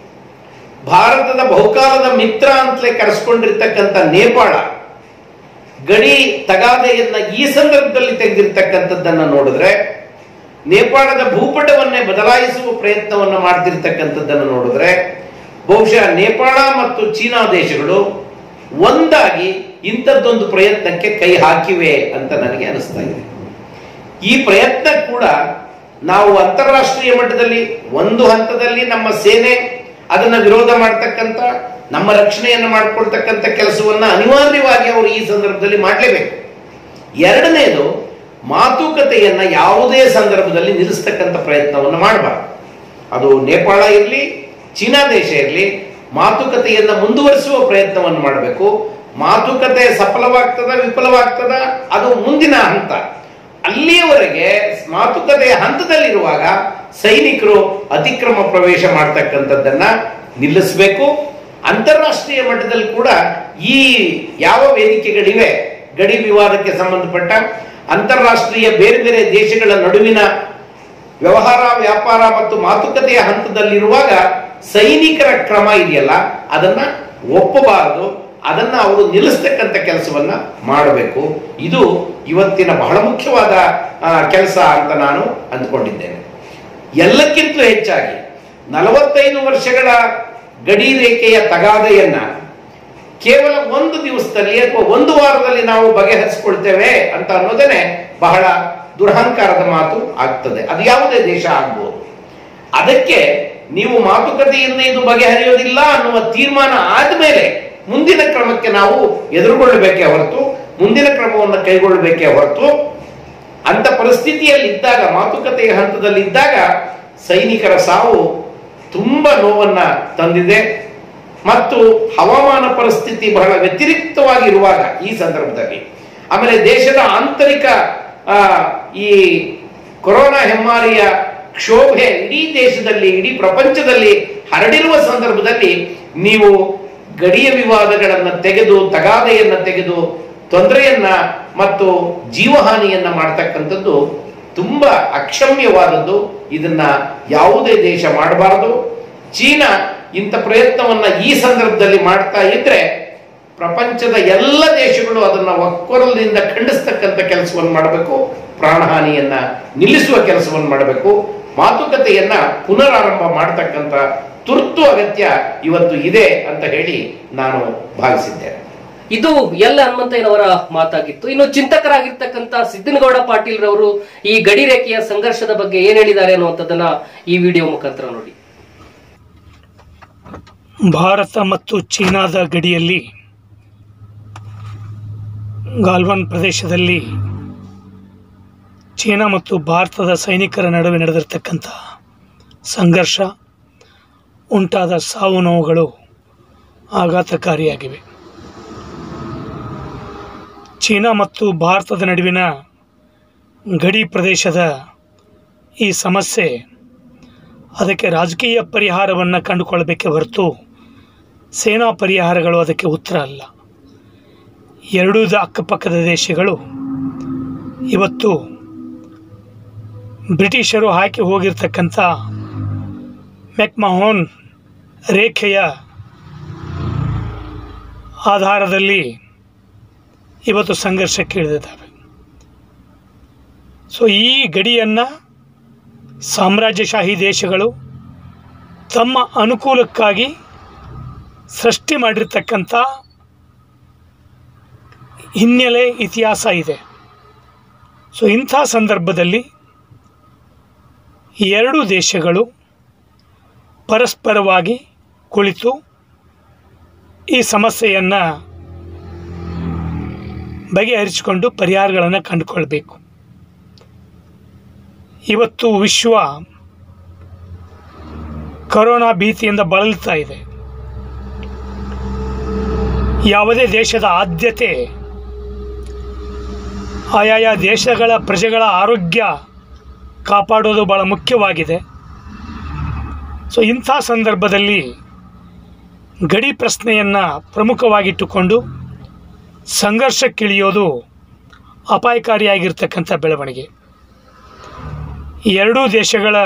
ಭಾರತದ ಬಹುಕಾಲದ ಮಿತ್ರ ಅಂತಲೇ ಕರೆಸ್ಕೊಂಡಿರ್ತಕ್ಕಂಥ ನೇಪಾಳ ಗಡಿ ತಗಾದೆಯನ್ನ ಈ ಸಂದರ್ಭದಲ್ಲಿ ತೆಗೆದಿರ್ತಕ್ಕಂಥದ್ದನ್ನ ನೋಡಿದ್ರೆ ನೇಪಾಳದ ಭೂಪಟವನ್ನೇ ಬದಲಾಯಿಸುವ ಪ್ರಯತ್ನವನ್ನು ಮಾಡ್ತಿರ್ತಕ್ಕಂಥದ್ದನ್ನು ನೋಡಿದ್ರೆ ಬಹುಶಃ ನೇಪಾಳ ಮತ್ತು ಚೀನಾ ದೇಶಗಳು ಒಂದಾಗಿ ಇಂಥದ್ದೊಂದು ಪ್ರಯತ್ನಕ್ಕೆ ಕೈ ಹಾಕಿವೆ ಅಂತ ನನಗೆ ಅನಿಸ್ತಾ ಇದೆ ಈ ಪ್ರಯತ್ನ ಕೂಡ ನಾವು ಅಂತಾರಾಷ್ಟ್ರೀಯ ಮಟ್ಟದಲ್ಲಿ ಒಂದು ಹಂತದಲ್ಲಿ ನಮ್ಮ ಸೇನೆ ಅದನ್ನ ವಿರೋಧ ಮಾಡ್ತಕ್ಕಂಥ ನಮ್ಮ ರಕ್ಷಣೆಯನ್ನು ಮಾಡ್ಕೊಳ್ತಕ್ಕಂಥ ಕೆಲಸವನ್ನ ಅನಿವಾರ್ಯವಾಗಿ ಅವರು ಈ ಸಂದರ್ಭದಲ್ಲಿ ಮಾಡಲೇಬೇಕು ಎರಡನೇದು ಮಾತುಕತೆಯನ್ನ ಯಾವುದೇ ಸಂದರ್ಭದಲ್ಲಿ ನಿಲ್ಲಿಸ್ತಕ್ಕಂಥ ಪ್ರಯತ್ನವನ್ನು ಮಾಡಬಾರ್ದು ಅದು ನೇಪಾಳ ಇರಲಿ ಚೀನಾ ದೇಶ ಇರಲಿ ಮಾತುಕತೆಯನ್ನ ಮುಂದುವರಿಸುವ ಪ್ರಯತ್ನವನ್ನು ಮಾಡಬೇಕು ಮಾತುಕತೆ ಸಫಲವಾಗ್ತದ ವಿಫಲವಾಗ್ತದ ಅದು ಮುಂದಿನ ಹಂತ ಅಲ್ಲಿಯವರೆಗೆ ಮಾತುಕತೆಯ ಹಂತದಲ್ಲಿರುವಾಗ ಸೈನಿಕರು ಅತಿಕ್ರಮ ಪ್ರವೇಶ ಮಾಡ್ತಕ್ಕಂಥದ್ದನ್ನ ನಿಲ್ಲಿಸಬೇಕು ಅಂತಾರಾಷ್ಟ್ರೀಯ ಮಟ್ಟದಲ್ಲಿ ಕೂಡ ಈ ಯಾವ ವೇದಿಕೆಗಳಿವೆ ಗಡಿ ವಿವಾದಕ್ಕೆ ಸಂಬಂಧಪಟ್ಟ ಅಂತಾರಾಷ್ಟ್ರೀಯ ಬೇರೆ ಬೇರೆ ದೇಶಗಳ ನಡುವಿನ ವ್ಯವಹಾರ ವ್ಯಾಪಾರ ಮತ್ತು ಮಾತುಕತೆಯ ಹಂತದಲ್ಲಿರುವಾಗ ಸೈನಿಕರ ಕ್ರಮ ಇದೆಯಲ್ಲ ಅದನ್ನ ಒಪ್ಪಬಾರದು ಅದನ್ನ ಅವರು ನಿಲ್ಲಿಸ್ತಕ್ಕಂಥ ಕೆಲಸವನ್ನ ಮಾಡಬೇಕು ಇದು ಇವತ್ತಿನ ಬಹಳ ಮುಖ್ಯವಾದ ಕೆಲಸ ಅಂತ ನಾನು ಅಂದ್ಕೊಂಡಿದ್ದೇನೆ ಎಲ್ಲಕ್ಕಿಂತಲೂ ಹೆಚ್ಚಾಗಿ ನಲವತ್ತೈದು ವರ್ಷಗಳ ಗಡಿ ರೇಖೆಯ ತಗಾದೆಯನ್ನ ಕೇವಲ ಒಂದು ದಿವಸದಲ್ಲಿ ಅಥವಾ ಒಂದು ವಾರದಲ್ಲಿ ನಾವು ಬಗೆಹರಿಸಿಕೊಳ್ತೇವೆ ಅಂತ ಅನ್ನೋದೇನೆ ಬಹಳ ದುರಹಂಕಾರದ ಮಾತು ಆಗ್ತದೆ ಅದು ಯಾವುದೇ ದೇಶ ಆಗ್ಬೋದು ಅದಕ್ಕೆ ನೀವು ಮಾತುಕತೆಯಿಂದ ಇದು ಬಗೆಹರಿಯೋದಿಲ್ಲ ಅನ್ನುವ ತೀರ್ಮಾನ ಆದ್ಮೇಲೆ ಮುಂದಿನ ಕ್ರಮಕ್ಕೆ ನಾವು ಎದುರುಗೊಳ್ಳಬೇಕೇ ಹೊರತು ಮುಂದಿನ ಕ್ರಮವನ್ನು ಕೈಗೊಳ್ಳಬೇಕೇ ಹೊರತು ಅಂತ ಪರಿಸ್ಥಿತಿಯಲ್ಲಿ ಇದ್ದಾಗ ಮಾತುಕತೆಯ ಹಂತದಲ್ಲಿ ಇದ್ದಾಗ ಸೈನಿಕರ ಸಾವು ತುಂಬಾ ನೋವನ್ನ ತಂದಿದೆ ಮತ್ತು ಹವಾಮಾನ ಪರಿಸ್ಥಿತಿ ಬಹಳ ವ್ಯತಿರಿಕ್ತವಾಗಿರುವಾಗ ಈ ಸಂದರ್ಭದಲ್ಲಿ ಆಮೇಲೆ ದೇಶದ ಆಂತರಿಕ ಆ, ಈ ಕೊರೋನಾ ಹೆಮ್ಮಾರಿಯ ಕ್ಷೋಭೆ ಇಡೀ ದೇಶದಲ್ಲಿ ಇಡೀ ಪ್ರಪಂಚದಲ್ಲಿ ಹರಡಿರುವ ಸಂದರ್ಭದಲ್ಲಿ ನೀವು ಗಡಿಯ ವಿವಾದಗಳನ್ನು ತೆಗೆದು ತಗಾದೆಯನ್ನ ತೆಗೆದು ತೊಂದರೆಯನ್ನ ಮತ್ತು ಜೀವಹಾನಿಯನ್ನ ಮಾಡ್ತಕ್ಕಂಥದ್ದು ತುಂಬಾ ಅಕ್ಷಮ್ಯವಾದದ್ದು ಇದನ್ನ ಯಾವುದೇ ದೇಶ ಮಾಡಬಾರದು ಚೀನಾ ಇಂಥ ಪ್ರಯತ್ನವನ್ನ ಈ ಸಂದರ್ಭದಲ್ಲಿ ಮಾಡ್ತಾ ಇದ್ರೆ ಪ್ರಪಂಚದ ಎಲ್ಲ ದೇಶಗಳು ಅದನ್ನ ಒಕ್ಕೊರಲಿನಿಂದ ಖಂಡಿಸ್ತಕ್ಕಂಥ ಕೆಲಸವನ್ನು ಮಾಡಬೇಕು ಪ್ರಾಣಹಾನಿಯನ್ನ ನಿಲ್ಲಿಸುವ ಕೆಲಸವನ್ನು ಮಾಡಬೇಕು ಮಾತುಕತೆಯನ್ನ ಪುನರಾರಂಭ ಮಾಡತಕ್ಕಂಥ ತುರ್ತು ಅಗತ್ಯ ಇವತ್ತು ಇದೆ ಅಂತ ಹೇಳಿ ನಾನು ಭಾವಿಸಿದ್ದೇನೆ ಇದು ಎಲ್ ಹನುಮಂತಯ್ಯನವರ ಮಾತಾಗಿತ್ತು ಇನ್ನು ಚಿಂತಕರಾಗಿರ್ತಕ್ಕಂಥ ಸಿದ್ದನಗೌಡ ಪಾಟೀಲ್ ರವರು ಈ ಗಡಿ ರೇಖೆಯ ಸಂಘರ್ಷದ ಬಗ್ಗೆ ಏನ್ ಹೇಳಿದ್ದಾರೆ ಅನ್ನುವಂಥದ್ದನ್ನ ಈ ವಿಡಿಯೋ ಮುಖಾಂತರ ನೋಡಿ ಭಾರತ ಮತ್ತು ಚೀನಾದ ಗಡಿಯಲ್ಲಿ ಗಾಲ್ವಾನ್ ಪ್ರದೇಶದಲ್ಲಿ ಚೀನಾ ಮತ್ತು ಭಾರತದ ಸೈನಿಕರ ನಡುವೆ ನಡೆದಿರ್ತಕ್ಕಂಥ ಸಂಘರ್ಷ ಉಂಟಾದ ಸಾವು ನೋವುಗಳು ಆಘಾತಕಾರಿಯಾಗಿವೆ ಚೀನಾ ಮತ್ತು ಭಾರತದ ನಡುವಿನ ಗಡಿ ಪ್ರದೇಶದ ಈ ಸಮಸ್ಯೆ ಅದಕ್ಕೆ ರಾಜಕೀಯ ಪರಿಹಾರವನ್ನು ಕಂಡುಕೊಳ್ಳಬೇಕೆ ಹೊರತು ಸೇನಾ ಪರಿಹಾರಗಳು ಅದಕ್ಕೆ ಉತ್ತರ ಅಲ್ಲ ಎರಡೂ ದ- ಅಕ್ಕಪಕ್ಕದ ದೇಶಗಳು ಇವತ್ತು ಬ್ರಿಟಿಷರು ಹಾಕಿ ಹೋಗಿರ್ತಕ್ಕಂಥ ಮೆಕ್ಮಹೋನ್ ರೇಖೆಯ ಆಧಾರದಲ್ಲಿ ಇವತ್ತು ಸಂಘರ್ಷಕ್ಕೆ ಇಳಿದಿದ್ದಾವೆ ಸೊ ಈ ಗಡಿಯನ್ನು ಸಾಮ್ರಾಜ್ಯಶಾಹಿ ದೇಶಗಳು ತಮ್ಮ ಅನುಕೂಲಕ್ಕಾಗಿ ಸೃಷ್ಟಿ ಮಾಡಿರ್ತಕ್ಕಂಥ ಹಿನ್ನೆಲೆ ಇತಿಹಾಸ ಇದೆ ಸೊ ಇಂಥ ಸಂದರ್ಭದಲ್ಲಿ ಈ ಎರಡೂ ದೇಶಗಳು ಪರಸ್ಪರವಾಗಿ ಕುಳಿತು ಈ ಸಮಸ್ಯೆಯನ್ನು ಬಗೆಹರಿಸಿಕೊಂಡು ಪರಿಹಾರಗಳನ್ನು ಕಂಡುಕೊಳ್ಬೇಕು ಇವತ್ತು ವಿಶ್ವ ಕೊರೋನಾ ಭೀತಿಯಿಂದ ಬಳಲ್ತಾ ಇದೆ ಯಾವುದೇ ದೇಶದ ಆದ್ಯತೆ ಆಯಾಯ ದೇಶಗಳ ಪ್ರಜೆಗಳ ಆರೋಗ್ಯ ಕಾಪಾಡೋದು ಭಾಳ ಮುಖ್ಯವಾಗಿದೆ ಸೊ ಇಂಥ ಸಂದರ್ಭದಲ್ಲಿ ಗಡಿ ಪ್ರಶ್ನೆಯನ್ನು ಪ್ರಮುಖವಾಗಿಟ್ಟುಕೊಂಡು ಸಂಘರ್ಷಕ್ಕಿಳಿಯೋದು ಅಪಾಯಕಾರಿಯಾಗಿರ್ತಕ್ಕಂಥ ಬೆಳವಣಿಗೆ ಈ ಎರಡೂ ದೇಶಗಳ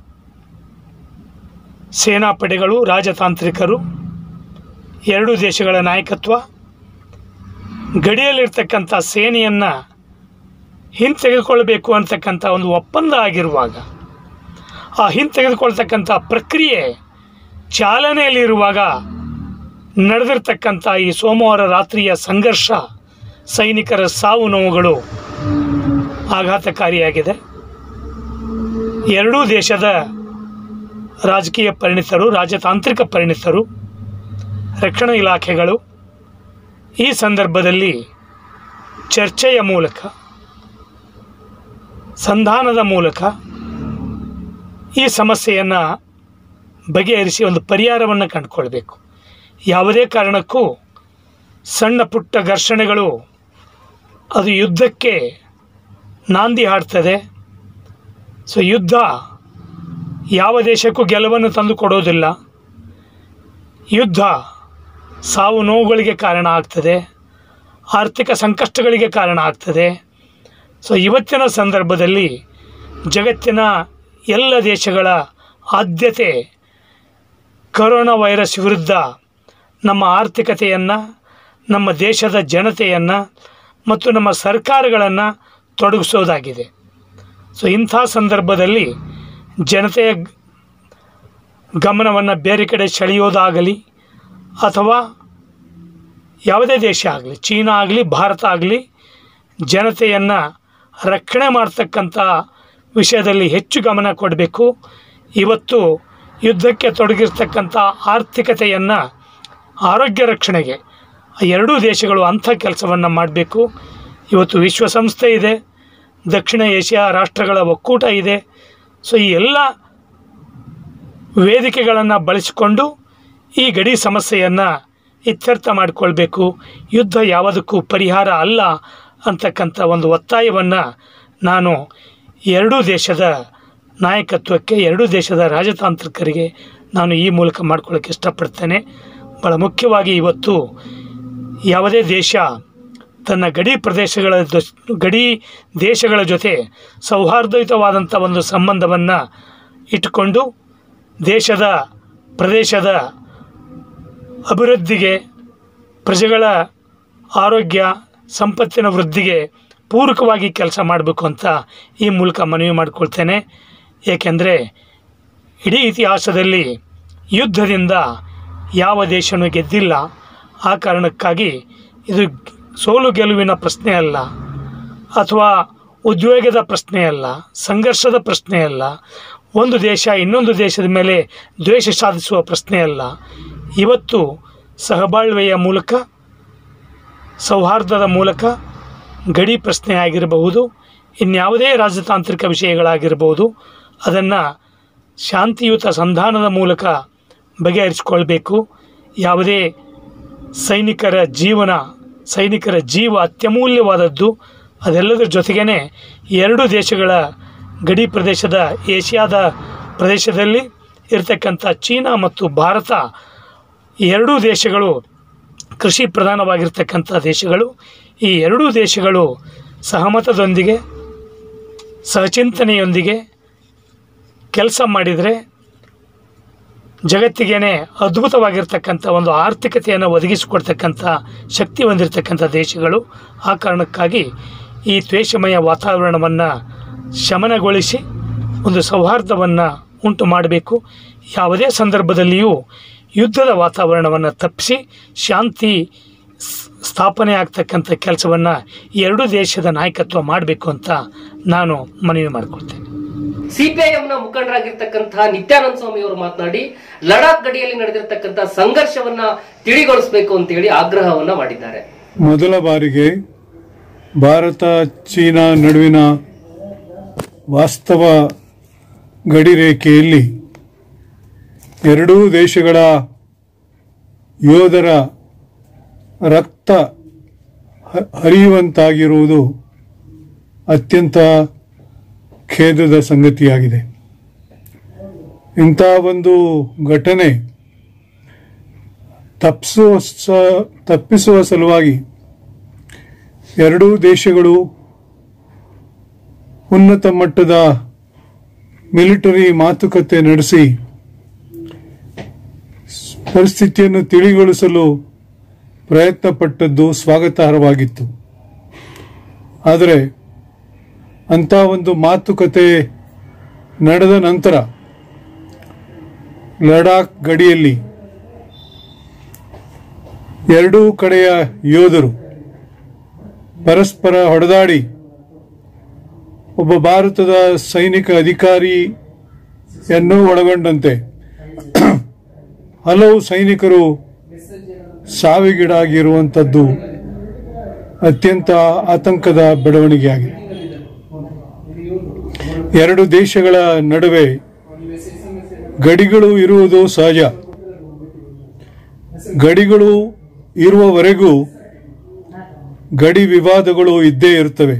ಸೇನಾಪಡೆಗಳು ರಾಜತಾಂತ್ರಿಕರು ಎರಡೂ ದೇಶಗಳ ನಾಯಕತ್ವ ಗಡಿಯಲ್ಲಿರ್ತಕ್ಕಂಥ ಸೇನೆಯನ್ನು ಹಿಂತೆಗೆದುಕೊಳ್ಬೇಕು ಅಂತಕ್ಕಂಥ ಒಂದು ಒಪ್ಪಂದ ಆಗಿರುವಾಗ ಆ ಹಿಂತೆಗೆದುಕೊಳ್ತಕ್ಕಂಥ ಪ್ರಕ್ರಿಯೆ ಚಾಲನೆಯಲ್ಲಿರುವಾಗ ನಡೆದಿರ್ತಕ್ಕಂಥ ಈ ಸೋಮವಾರ ರಾತ್ರಿಯ ಸಂಘರ್ಷ ಸೈನಿಕರ ಸಾವು ನೋವುಗಳು ಆಘಾತಕಾರಿಯಾಗಿದೆ ಎರಡೂ ದೇಶದ ರಾಜಕೀಯ ಪರಿಣಿತರು ರಾಜತಾಂತ್ರಿಕ ಪರಿಣಿತರು ರಕ್ಷಣಾ ಇಲಾಖೆಗಳು ಈ ಸಂದರ್ಭದಲ್ಲಿ ಚರ್ಚೆಯ ಮೂಲಕ ಸಂಧಾನದ ಮೂಲಕ ಈ ಸಮಸ್ಯೆಯನ್ನು ಬಗೆಹರಿಸಿ ಒಂದು ಪರಿಹಾರವನ್ನು ಕಂಡುಕೊಳ್ಬೇಕು ಯಾವುದೇ ಕಾರಣಕ್ಕೂ ಸಣ್ಣ ಪುಟ್ಟ ಘರ್ಷಣೆಗಳು ಅದು ಯುದ್ಧಕ್ಕೆ ನಾಂದಿ ಹಾಡ್ತದೆ ಸೊ ಯುದ್ಧ ಯಾವ ದೇಶಕ್ಕೂ ಗೆಲುವನ್ನು ತಂದು ಕೊಡೋದಿಲ್ಲ ಯುದ್ಧ ಸಾವು ನೋವುಗಳಿಗೆ ಕಾರಣ ಆಗ್ತದೆ ಆರ್ಥಿಕ ಸಂಕಷ್ಟಗಳಿಗೆ ಕಾರಣ ಆಗ್ತದೆ ಸೊ ಇವತ್ತಿನ ಸಂದರ್ಭದಲ್ಲಿ ಜಗತ್ತಿನ ಎಲ್ಲ ದೇಶಗಳ ಆದ್ಯತೆ ಕರೋನಾ ವೈರಸ್ ವಿರುದ್ಧ ನಮ್ಮ ಆರ್ಥಿಕತೆಯನ್ನು ನಮ್ಮ ದೇಶದ ಜನತೆಯನ್ನು ಮತ್ತು ನಮ್ಮ ಸರ್ಕಾರಗಳನ್ನು ತೊಡಗಿಸೋದಾಗಿದೆ ಸೊ ಇಂಥ ಸಂದರ್ಭದಲ್ಲಿ ಜನತೆಯ ಗ್- ಗಮನವನ್ನು ಬೇರೆ ಕಡೆ ಸೆಳೆಯೋದಾಗಲಿ ಅಥವಾ ಯಾವುದೇ ದೇಶ ಆಗಲಿ ಚೀನಾ ಆಗಲಿ ಭಾರತ ಆಗಲಿ ಜನತೆಯನ್ನು ರಕ್ಷಣೆ ಮಾಡ್ತಕ್ಕಂಥ ವಿಷಯದಲ್ಲಿ ಹೆಚ್ಚು ಗಮನ ಕೊಡಬೇಕು ಇವತ್ತು ಯುದ್ಧಕ್ಕೆ ತೊಡಗಿರ್ತಕ್ಕಂಥ ಆರ್ಥಿಕತೆಯನ್ನು ಆರೋಗ್ಯ ರಕ್ಷಣೆಗೆ ಆ ಎರಡೂ ದೇಶಗಳು ಅಂಥ ಕೆಲಸವನ್ನು ಮಾಡಬೇಕು ಇವತ್ತು ವಿಶ್ವಸಂಸ್ಥೆ ಇದೆ ದಕ್ಷಿಣ ಏಷ್ಯಾ ರಾಷ್ಟ್ರಗಳ ಒಕ್ಕೂಟ ಇದೆ ಸೊ ಈ ಎಲ್ಲ ವೇದಿಕೆಗಳನ್ನು ಬಳಸಿಕೊಂಡು ಈ ಗಡಿ ಸಮಸ್ಯೆಯನ್ನು ಇತ್ಯರ್ಥ ಮಾಡಿಕೊಳ್ಬೇಕು ಯುದ್ಧ ಯಾವುದಕ್ಕೂ ಪರಿಹಾರ ಅಲ್ಲ ಅಂತಕ್ಕಂಥ ಒಂದು ಒತ್ತಾಯವನ್ನು ನಾನು ಎರಡೂ ದೇಶದ ನಾಯಕತ್ವಕ್ಕೆ ಎರಡೂ ದೇಶದ ರಾಜತಾಂತ್ರಿಕರಿಗೆ ನಾನು ಈ ಮೂಲಕ ಮಾಡ್ಕೊಳ್ಳೋಕ್ಕೆ ಇಷ್ಟಪಡ್ತೇನೆ ಭಾಳ ಮುಖ್ಯವಾಗಿ ಇವತ್ತು ಯಾವುದೇ ದೇಶ ತನ್ನ ಗಡಿ ಪ್ರದೇಶಗಳ ದೊ- ಗಡಿ ದೇಶಗಳ ಜೊತೆ ಸೌಹಾರ್ದಯುತವಾದಂಥ ಒಂದು ಸಂಬಂಧವನ್ನು ಇಟ್ಟುಕೊಂಡು ದೇಶದ ಪ್ರದೇಶದ ಅಭಿವೃದ್ಧಿಗೆ ಪ್ರಜೆಗಳ ಆರೋಗ್ಯ ಸಂಪತ್ತಿನ ವೃದ್ಧಿಗೆ ಪೂರಕವಾಗಿ ಕೆಲಸ ಮಾಡಬೇಕು ಅಂತ ಈ ಮೂಲಕ ಮನವಿ ಮಾಡಿಕೊಳ್ತೇನೆ ಏಕೆಂದರೆ ಇಡೀ ಇತಿಹಾಸದಲ್ಲಿ ಯುದ್ಧದಿಂದ ಯಾವ ದೇಶನೂ ಗೆದ್ದಿಲ್ಲ ಆ ಕಾರಣಕ್ಕಾಗಿ ಇದು ಸೋಲು ಗೆಲುವಿನ ಪ್ರಶ್ನೆ ಅಲ್ಲ ಅಥವಾ ಉದ್ವೇಗದ ಪ್ರಶ್ನೆ ಅಲ್ಲ ಸಂಘರ್ಷದ ಪ್ರಶ್ನೆ ಅಲ್ಲ ಒಂದು ದೇಶ ಇನ್ನೊಂದು ದೇಶದ ಮೇಲೆ ದ್ವೇಷ ಸಾಧಿಸುವ ಪ್ರಶ್ನೆ ಅಲ್ಲ ಇವತ್ತು ಸಹಬಾಳ್ವೆಯ ಮೂಲಕ ಸೌಹಾರ್ದದ ಮೂಲಕ ಗಡಿ ಪ್ರಶ್ನೆ ಆಗಿರಬಹುದು ಇನ್ಯಾವುದೇ ರಾಜತಾಂತ್ರಿಕ ವಿಷಯಗಳಾಗಿರಬಹುದು ಅದನ್ನು ಶಾಂತಿಯುತ ಸಂಧಾನದ ಮೂಲಕ ಬಗೆಹರಿಸಿಕೊಳ್ಬೇಕು ಯಾವುದೇ ಸೈನಿಕರ ಜೀವನ ಸೈನಿಕರ ಜೀವ ಅತ್ಯಮೂಲ್ಯವಾದದ್ದು ಅದೆಲ್ಲದರ ಜೊತೆಗೇ ಎರಡು ದೇಶಗಳ ಗಡಿ ಪ್ರದೇಶದ ಏಷ್ಯಾದ ಪ್ರದೇಶದಲ್ಲಿ ಇರತಕ್ಕಂಥ ಚೀನಾ ಮತ್ತು ಭಾರತ ಈ ಎರಡೂ ದೇಶಗಳು ಕೃಷಿ ಪ್ರಧಾನವಾಗಿರ್ತಕ್ಕಂಥ ದೇಶಗಳು ಈ ಎರಡೂ ದೇಶಗಳು ಸಹಮತದೊಂದಿಗೆ ಸಹಚಿಂತನೆಯೊಂದಿಗೆ ಕೆಲಸ ಮಾಡಿದರೆ ಜಗತ್ತಿಗೇನೆ ಅದ್ಭುತವಾಗಿರ್ತಕ್ಕಂಥ ಒಂದು ಆರ್ಥಿಕತೆಯನ್ನು ಒದಗಿಸಿಕೊಡ್ತಕ್ಕಂಥ ಶಕ್ತಿ ಹೊಂದಿರತಕ್ಕಂಥ ದೇಶಗಳು ಆ ಕಾರಣಕ್ಕಾಗಿ ಈ ದ್ವೇಷಮಯ ವಾತಾವರಣವನ್ನು ಶಮನಗೊಳಿಸಿ ಒಂದು ಸೌಹಾರ್ದವನ್ನು ಉಂಟು ಮಾಡಬೇಕು ಯಾವುದೇ ಸಂದರ್ಭದಲ್ಲಿಯೂ ಯುದ್ಧದ ವಾತಾವರಣವನ್ನು ತಪ್ಪಿಸಿ ಶಾಂತಿ ಸ್- ಸ್ಥಾಪನೆ ಆಗ್ತಕ್ಕಂಥ ಕೆಲಸವನ್ನು ಎರಡೂ ದೇಶದ ನಾಯಕತ್ವ ಮಾಡಬೇಕು ಅಂತ ನಾನು ಮನವಿ ಮಾಡಿಕೊಳ್ತೇನೆ ಸಿಪಿಐಎಂನ ಮುಖಂಡರಾಗಿರ್ತಕ್ಕಂತಹ ನಿತ್ಯಾನಂದ ಸ್ವಾಮಿ ಅವರು ಮಾತನಾಡಿ ಲಡಾಖ್ ಗಡಿಯಲ್ಲಿ ನಡೆದಿರ್ತಕ್ಕಂಥ ಸಂಘರ್ಷವನ್ನ ತಿಳಿಗೊಳಿಸಬೇಕು ಅಂತ ಹೇಳಿ ಆಗ್ರಹವನ್ನ ಮಾಡಿದ್ದಾರೆ ಮೊದಲ ಬಾರಿಗೆ ಭಾರತ ಚೀನಾ ನಡುವಿನ ವಾಸ್ತವ ಗಡಿ ರೇಖೆಯಲ್ಲಿ ಎರಡೂ ದೇಶಗಳ ಯೋಧರ ರಕ್ತ ಹ- ಹರಿಯುವಂತಾಗಿರುವುದು ಅತ್ಯಂತ ಖೇದದ ಸಂಗತಿಯಾಗಿದೆ ಇಂಥ ಒಂದು ಘಟನೆ ತಪ್ಪಿಸುವ ಸ- ತಪ್ಪಿಸುವ ಸಲುವಾಗಿ ಎರಡೂ ದೇಶಗಳು ಉನ್ನತ ಮಟ್ಟದ ಮಿಲಿಟರಿ ಮಾತುಕತೆ ನಡೆಸಿ ಪರಿಸ್ಥಿತಿಯನ್ನು ತಿಳಿಗೊಳಿಸಲು ಪ್ರಯತ್ನ ಪಟ್ಟದ್ದು ಸ್ವಾಗತಾರ್ಹವಾಗಿತ್ತು ಆದರೆ ಅಂಥ ಒಂದು ಮಾತುಕತೆ ನಡೆದ ನಂತರ ಲಡಾಖ್ ಗಡಿಯಲ್ಲಿ ಎರಡೂ ಕಡೆಯ ಯೋಧರು ಪರಸ್ಪರ ಹೊಡೆದಾಡಿ ಒಬ್ಬ ಭಾರತದ ಸೈನಿಕ ಅಧಿಕಾರಿಯನ್ನು ಒಳಗೊಂಡಂತೆ ಹಲವು ಸೈನಿಕರು ಸಾವಿಗೀಡಾಗಿರುವಂಥದ್ದು ಅತ್ಯಂತ ಆತಂಕದ ಬೆಳವಣಿಗೆಯಾಗಿದೆ ಎರಡು ದೇಶಗಳ ನಡುವೆ ಗಡಿಗಳು ಇರುವುದು ಸಹಜ ಗಡಿಗಳು ಇರುವವರೆಗೂ ಗಡಿ ವಿವಾದಗಳು ಇದ್ದೇ ಇರುತ್ತವೆ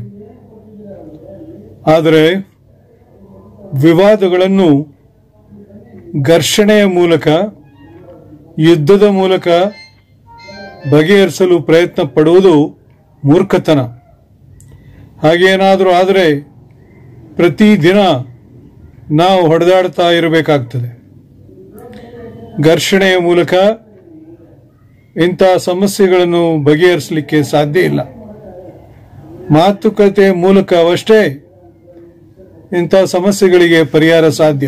ಆದರೆ ವಿವಾದಗಳನ್ನು ಘರ್ಷಣೆಯ ಮೂಲಕ ಯುದ್ಧದ ಮೂಲಕ ಬಗೆಹರಿಸಲು ಪ್ರಯತ್ನ ಪಡುವುದು ಮೂರ್ಖತನ ಹಾಗೇನಾದರೂ ಆದರೆ ಪ್ರತಿದಿನ ನಾವು ಹೊಡೆದಾಡ್ತಾ ಇರಬೇಕಾಗ್ತದೆ ಘರ್ಷಣೆಯ ಮೂಲಕ ಇಂಥ ಸಮಸ್ಯೆಗಳನ್ನು ಬಗೆಹರಿಸಲಿಕ್ಕೆ ಸಾಧ್ಯ ಇಲ್ಲ ಮಾತುಕತೆ ಮೂಲಕವಷ್ಟೇ ಇಂಥ ಸಮಸ್ಯೆಗಳಿಗೆ ಪರಿಹಾರ ಸಾಧ್ಯ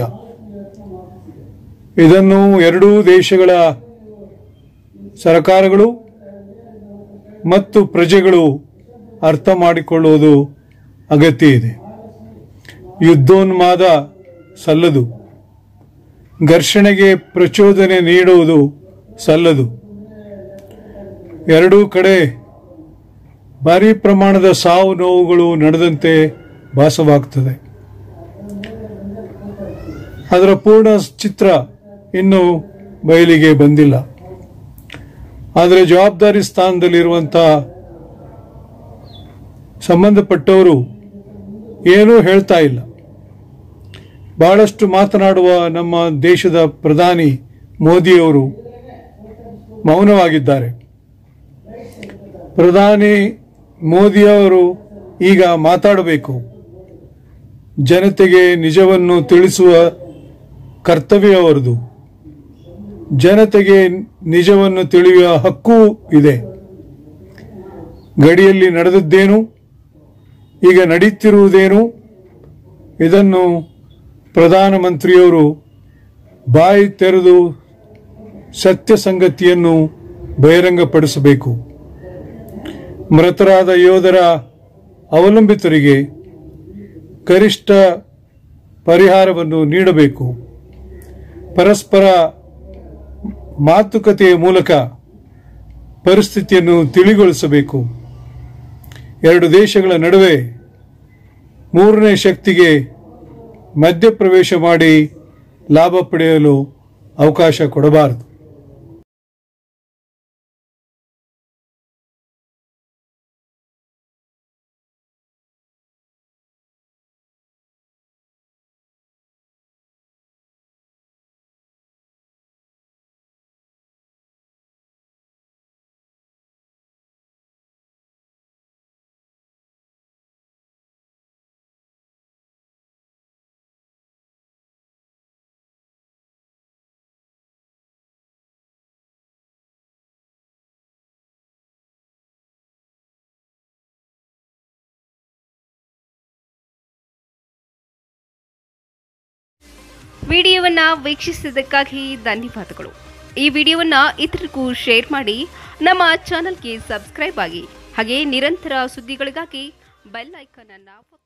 ಇದನ್ನು ಎರಡೂ ದೇಶಗಳ ಸರ್ಕಾರಗಳು ಮತ್ತು ಪ್ರಜೆಗಳು ಅರ್ಥ ಮಾಡಿಕೊಳ್ಳುವುದು ಅಗತ್ಯ ಇದೆ ಯುದ್ಧೋನ್ಮಾದ ಸಲ್ಲದು ಘರ್ಷಣೆಗೆ ಪ್ರಚೋದನೆ ನೀಡುವುದು ಸಲ್ಲದು ಎರಡೂ ಕಡೆ ಭಾರಿ ಪ್ರಮಾಣದ ಸಾವು ನೋವುಗಳು ನಡೆದಂತೆ ಭಾಸವಾಗ್ತದೆ ಅದರ ಪೂರ್ಣ ಚಿತ್ರ ಇನ್ನೂ ಬಯಲಿಗೆ ಬಂದಿಲ್ಲ ಆದರೆ ಜವಾಬ್ದಾರಿ ಸ್ಥಾನದಲ್ಲಿರುವಂಥ ಸಂಬಂಧಪಟ್ಟವರು ಏನೂ ಹೇಳ್ತಾ ಇಲ್ಲ ಬಹಳಷ್ಟು ಮಾತನಾಡುವ ನಮ್ಮ ದೇಶದ ಪ್ರಧಾನಿ ಮೋದಿಯವರು ಮೌನವಾಗಿದ್ದಾರೆ ಪ್ರಧಾನಿ ಮೋದಿಯವರು ಈಗ ಮಾತಾಡಬೇಕು ಜನತೆಗೆ ನಿಜವನ್ನು ತಿಳಿಸುವ ಕರ್ತವ್ಯ ಅವರದು ಜನತೆಗೆ ನಿಜವನ್ನು ತಿಳಿಯುವ ಹಕ್ಕು ಇದೆ ಗಡಿಯಲ್ಲಿ ನಡೆದದ್ದೇನು ಈಗ ನಡೀತಿರುವುದೇನು ಇದನ್ನು ಪ್ರಧಾನಮಂತ್ರಿಯವರು ಬಾಯಿ ತೆರೆದು ಸತ್ಯ ಸಂಗತಿಯನ್ನು ಬಹಿರಂಗಪಡಿಸಬೇಕು ಮೃತರಾದ ಯೋಧರ ಅವಲಂಬಿತರಿಗೆ ಗರಿಷ್ಠ ಪರಿಹಾರವನ್ನು ನೀಡಬೇಕು ಪರಸ್ಪರ ಮಾತುಕತೆಯ ಮೂಲಕ ಪರಿಸ್ಥಿತಿಯನ್ನು ತಿಳಿಗೊಳಿಸಬೇಕು ಎರಡು ದೇಶಗಳ ನಡುವೆ ಮೂರನೇ ಶಕ್ತಿಗೆ ಮಧ್ಯಪ್ರವೇಶ ಮಾಡಿ ಲಾಭ ಪಡೆಯಲು ಅವಕಾಶ ಕೊಡಬಾರದು ವಿಡಿಯೋವನ್ನು ವೀಕ್ಷಿಸಿದ್ದಕ್ಕಾಗಿ ಧನ್ಯವಾದಗಳು ಈ ವಿಡಿಯೋವನ್ನು ಇತರರಿಗೂ ಶೇರ್ ಮಾಡಿ ನಮ್ಮ ಚಾನಲ್ಗೆ ಸಬ್ಸ್ಕ್ರೈಬ್ ಆಗಿ ಹಾಗೆ ನಿರಂತರ ಸುದ್ದಿಗಳಿಗಾಗಿ ಬೆಲ್ ಐಕನ್ ಅನ್ನು